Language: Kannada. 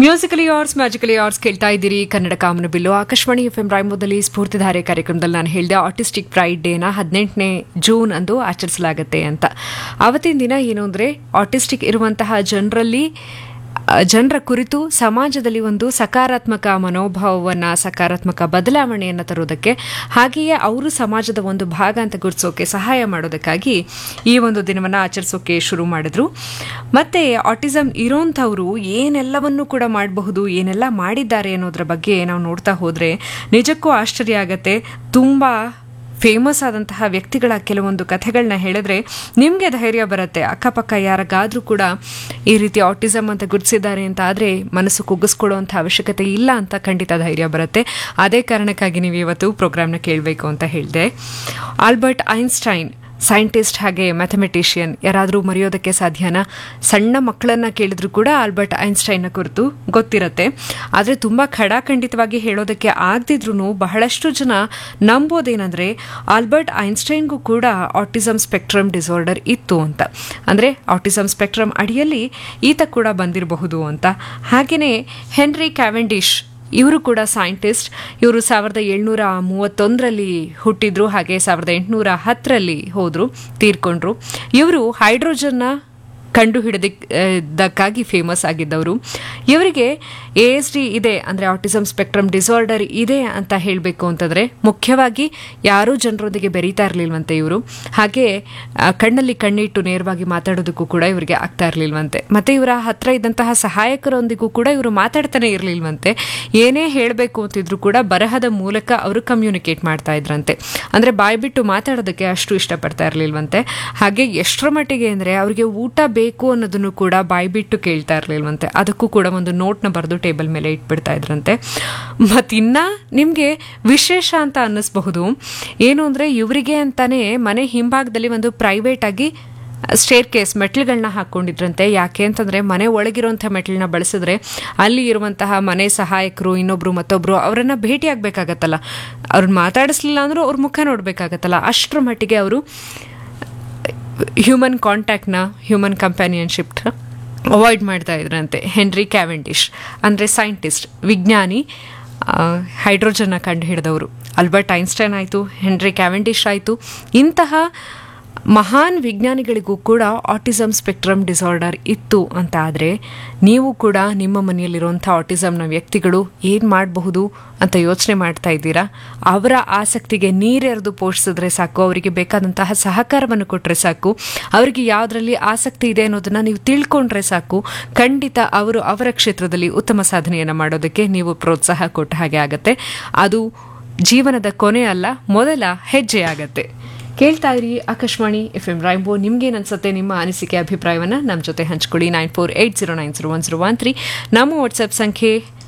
ಮ್ಯೂಸಿಕಲಿ ಆರ್ಸ್ ಮ್ಯಾಜಿಕಲಿ ಆರ್ಸ್ ಕೇಳ್ತಾ ಇದ್ದೀರಿ ಕನ್ನಡ ಕಾಮನ ಬಿಲ್ಲು ಆಕಾಶವಾಣಿ ಎಫ್ ಎಂ ರಾಯಮೋದಲ್ಲಿ ಸ್ಫೂರ್ತಿಧಾರೆ ಕಾರ್ಯಕ್ರಮದಲ್ಲಿ ನಾನು ಹೇಳಿದೆ ಆಟಿಸ್ಟಿಕ್ ಪ್ರೈಡ್ ಡೇನ ಹದಿನೆಂಟನೇ ಜೂನ್ ಅಂದು ಆಚರಿಸಲಾಗುತ್ತೆ ಅಂತ ಅವತ್ತಿನ ದಿನ ಏನು ಅಂದರೆ ಆಟಿಸ್ಟಿಕ್ ಇರುವಂತಹ ಜನರಲ್ಲಿ ಜನರ ಕುರಿತು ಸಮಾಜದಲ್ಲಿ ಒಂದು ಸಕಾರಾತ್ಮಕ ಮನೋಭಾವವನ್ನು ಸಕಾರಾತ್ಮಕ ಬದಲಾವಣೆಯನ್ನು ತರೋದಕ್ಕೆ ಹಾಗೆಯೇ ಅವರು ಸಮಾಜದ ಒಂದು ಭಾಗ ಅಂತ ಗುರುತಿಸೋಕೆ ಸಹಾಯ ಮಾಡೋದಕ್ಕಾಗಿ ಈ ಒಂದು ದಿನವನ್ನು ಆಚರಿಸೋಕೆ ಶುರು ಮಾಡಿದ್ರು ಮತ್ತೆ ಆಟಿಸಮ್ ಇರೋಂಥವ್ರು ಏನೆಲ್ಲವನ್ನೂ ಕೂಡ ಮಾಡಬಹುದು ಏನೆಲ್ಲ ಮಾಡಿದ್ದಾರೆ ಅನ್ನೋದ್ರ ಬಗ್ಗೆ ನಾವು ನೋಡ್ತಾ ಹೋದರೆ ನಿಜಕ್ಕೂ ಆಶ್ಚರ್ಯ ಆಗತ್ತೆ ತುಂಬ ಫೇಮಸ್ ಆದಂತಹ ವ್ಯಕ್ತಿಗಳ ಕೆಲವೊಂದು ಕಥೆಗಳನ್ನ ಹೇಳಿದ್ರೆ ನಿಮಗೆ ಧೈರ್ಯ ಬರುತ್ತೆ ಅಕ್ಕಪಕ್ಕ ಯಾರಿಗಾದ್ರೂ ಕೂಡ ಈ ರೀತಿ ಆಟಿಸಮ್ ಅಂತ ಗುರುತಿಸಿದ್ದಾರೆ ಅಂತ ಆದರೆ ಮನಸ್ಸು ಕುಗ್ಗಿಸ್ಕೊಳ್ಳುವಂಥ ಅವಶ್ಯಕತೆ ಇಲ್ಲ ಅಂತ ಖಂಡಿತ ಧೈರ್ಯ ಬರುತ್ತೆ ಅದೇ ಕಾರಣಕ್ಕಾಗಿ ನೀವು ಇವತ್ತು ಪ್ರೋಗ್ರಾಮ್ನ ಕೇಳಬೇಕು ಅಂತ ಹೇಳಿದೆ ಆಲ್ಬರ್ಟ್ ಐನ್ಸ್ಟೈನ್ ಸೈಂಟಿಸ್ಟ್ ಹಾಗೆ ಮ್ಯಾಥಮೆಟಿಷಿಯನ್ ಯಾರಾದರೂ ಮರೆಯೋದಕ್ಕೆ ಸಾಧ್ಯನಾ ಸಣ್ಣ ಮಕ್ಕಳನ್ನ ಕೇಳಿದ್ರು ಕೂಡ ಆಲ್ಬರ್ಟ್ ಐನ್ಸ್ಟೈನ್ನ ಕುರಿತು ಗೊತ್ತಿರತ್ತೆ ಆದರೆ ತುಂಬ ಖಡಾಖಂಡಿತವಾಗಿ ಹೇಳೋದಕ್ಕೆ ಆಗದಿದ್ರೂ ಬಹಳಷ್ಟು ಜನ ನಂಬೋದೇನೆಂದರೆ ಆಲ್ಬರ್ಟ್ ಐನ್ಸ್ಟೈನ್ಗೂ ಕೂಡ ಆಟಿಸಮ್ ಸ್ಪೆಕ್ಟ್ರಮ್ ಡಿಸಾರ್ಡರ್ ಇತ್ತು ಅಂತ ಅಂದರೆ ಆಟಿಸಮ್ ಸ್ಪೆಕ್ಟ್ರಮ್ ಅಡಿಯಲ್ಲಿ ಈತ ಕೂಡ ಬಂದಿರಬಹುದು ಅಂತ ಹಾಗೆಯೇ ಹೆನ್ರಿ ಕ್ಯಾವೆಂಡಿಶ್ ಇವರು ಕೂಡ ಸೈಂಟಿಸ್ಟ್ ಇವರು ಸಾವಿರದ ಏಳ್ನೂರ ಮೂವತ್ತೊಂದರಲ್ಲಿ ಹುಟ್ಟಿದ್ರು ಹಾಗೆ ಸಾವಿರದ ಎಂಟುನೂರ ಹತ್ತರಲ್ಲಿ ಹೋದರು ತೀರ್ಕೊಂಡ್ರು ಇವರು ಹೈಡ್ರೋಜನ್ನ ಕಂಡು ಹಿಡಿದಕ್ಕಾಗಿ ಫೇಮಸ್ ಆಗಿದ್ದವರು ಇವರಿಗೆ ಎ ಎಸ್ ಡಿ ಇದೆ ಅಂದರೆ ಆಟಿಸಮ್ ಸ್ಪೆಕ್ಟ್ರಮ್ ಡಿಸಾರ್ಡರ್ ಇದೆ ಅಂತ ಹೇಳಬೇಕು ಅಂತಂದರೆ ಮುಖ್ಯವಾಗಿ ಯಾರೂ ಜನರೊಂದಿಗೆ ಬೆರೀತಾ ಇರಲಿಲ್ವಂತೆ ಇವರು ಹಾಗೆ ಕಣ್ಣಲ್ಲಿ ಕಣ್ಣಿಟ್ಟು ನೇರವಾಗಿ ಮಾತಾಡೋದಕ್ಕೂ ಕೂಡ ಇವರಿಗೆ ಆಗ್ತಾ ಇರಲಿಲ್ವಂತೆ ಮತ್ತು ಇವರ ಹತ್ರ ಇದ್ದಂತಹ ಸಹಾಯಕರೊಂದಿಗೂ ಕೂಡ ಇವರು ಮಾತಾಡ್ತಾನೆ ಇರಲಿಲ್ವಂತೆ ಏನೇ ಹೇಳಬೇಕು ಅಂತಿದ್ರು ಕೂಡ ಬರಹದ ಮೂಲಕ ಅವರು ಕಮ್ಯುನಿಕೇಟ್ ಮಾಡ್ತಾ ಇದ್ರಂತೆ ಅಂದರೆ ಬಾಯ್ಬಿಟ್ಟು ಮಾತಾಡೋದಕ್ಕೆ ಅಷ್ಟು ಇಷ್ಟಪಡ್ತಾ ಇರಲಿಲ್ವಂತೆ ಹಾಗೆ ಎಷ್ಟರ ಮಟ್ಟಿಗೆ ಅಂದರೆ ಅವರಿಗೆ ಊಟ ಬೇಕು ಅನ್ನೋದನ್ನು ಕೂಡ ಬಾಯ್ಬಿಟ್ಟು ಕೇಳ್ತಾ ಇರಲಿಲ್ವಂತೆ ಅದಕ್ಕೂ ಕೂಡ ಒಂದು ನೋಟ್ನ ಬರೆದು ಟೇಬಲ್ ಮೇಲೆ ಇಟ್ಬಿಡ್ತಾ ಇದ್ರಂತೆ ಮತ್ತಿನ್ನ ನಿಮಗೆ ವಿಶೇಷ ಅಂತ ಅನ್ನಿಸ್ಬಹುದು ಏನು ಅಂದರೆ ಇವರಿಗೆ ಅಂತಾನೆ ಮನೆ ಹಿಂಭಾಗದಲ್ಲಿ ಒಂದು ಪ್ರೈವೇಟ್ ಆಗಿ ಸ್ಟೇರ್ ಕೇಸ್ ಮೆಟ್ಲುಗಳನ್ನ ಹಾಕ್ಕೊಂಡಿದ್ರಂತೆ ಯಾಕೆ ಅಂತಂದರೆ ಮನೆ ಒಳಗಿರುವಂಥ ಮೆಟ್ಲನ್ನ ಬಳಸಿದ್ರೆ ಅಲ್ಲಿ ಇರುವಂತಹ ಮನೆ ಸಹಾಯಕರು ಇನ್ನೊಬ್ರು ಮತ್ತೊಬ್ರು ಅವರನ್ನು ಭೇಟಿ ಆಗಬೇಕಾಗತ್ತಲ್ಲ ಅವ್ರನ್ನ ಮಾತಾಡಿಸ್ಲಿಲ್ಲ ಅಂದರೂ ಅವ್ರ ಮುಖ ನೋಡಬೇಕಾಗತ್ತಲ್ಲ ಅಷ್ಟರ ಮಟ್ಟಿಗೆ ಅವರು ಹ್ಯೂಮನ್ ಕಾಂಟ್ಯಾಕ್ಟ್ನ ಹ್ಯೂಮನ್ ಕಂಪ್ಯಾನಿಯನ್ಶಿಪ್ನ ಅವಾಯ್ಡ್ ಮಾಡ್ತಾ ಇದ್ರಂತೆ ಹೆನ್ರಿ ಕ್ಯಾವೆಂಡಿಶ್ ಅಂದರೆ ಸೈಂಟಿಸ್ಟ್ ವಿಜ್ಞಾನಿ ಹೈಡ್ರೋಜನ್ನ ಕಂಡು ಹಿಡಿದವರು ಅಲ್ಬರ್ಟ್ ಐನ್ಸ್ಟೈನ್ ಆಯಿತು ಹೆನ್ರಿ ಕ್ಯಾವೆಂಡಿಶ್ ಆಯಿತು ಇಂತಹ ಮಹಾನ್ ವಿಜ್ಞಾನಿಗಳಿಗೂ ಕೂಡ ಆಟಿಸಮ್ ಸ್ಪೆಕ್ಟ್ರಮ್ ಡಿಸಾರ್ಡರ್ ಇತ್ತು ಅಂತ ಆದರೆ ನೀವು ಕೂಡ ನಿಮ್ಮ ಮನೆಯಲ್ಲಿರುವಂಥ ಆಟಿಸಮ್ನ ವ್ಯಕ್ತಿಗಳು ಏನು ಮಾಡಬಹುದು ಅಂತ ಯೋಚನೆ ಮಾಡ್ತಾ ಇದ್ದೀರಾ ಅವರ ಆಸಕ್ತಿಗೆ ನೀರೆರೆದು ಪೋಷಿಸಿದ್ರೆ ಸಾಕು ಅವರಿಗೆ ಬೇಕಾದಂತಹ ಸಹಕಾರವನ್ನು ಕೊಟ್ಟರೆ ಸಾಕು ಅವರಿಗೆ ಯಾವುದರಲ್ಲಿ ಆಸಕ್ತಿ ಇದೆ ಅನ್ನೋದನ್ನು ನೀವು ತಿಳ್ಕೊಂಡ್ರೆ ಸಾಕು ಖಂಡಿತ ಅವರು ಅವರ ಕ್ಷೇತ್ರದಲ್ಲಿ ಉತ್ತಮ ಸಾಧನೆಯನ್ನು ಮಾಡೋದಕ್ಕೆ ನೀವು ಪ್ರೋತ್ಸಾಹ ಕೊಟ್ಟ ಹಾಗೆ ಆಗತ್ತೆ ಅದು ಜೀವನದ ಕೊನೆ ಅಲ್ಲ ಮೊದಲ ಹೆಜ್ಜೆ ಆಗತ್ತೆ ಕೇಳ್ತಾ ಇರಿ ಆಕಾಶವಾಣಿ ಎಫ್ ಎಂ ರೈಂಬೋ ನಿಮ್ಗೇನು ಅನ್ಸುತ್ತೆ ನಿಮ್ಮ ಅನಿಸಿಕೆ ಅಭಿಪ್ರಾಯವನ್ನು ನಮ್ಮ ಜೊತೆ ಹಂಚ್ಕೊಳ್ಳಿ nine four eight zero nine zero one zero one three ನಮ್ಮ ವಾಟ್ಸಪ್ ಸಂಖ್ಯೆ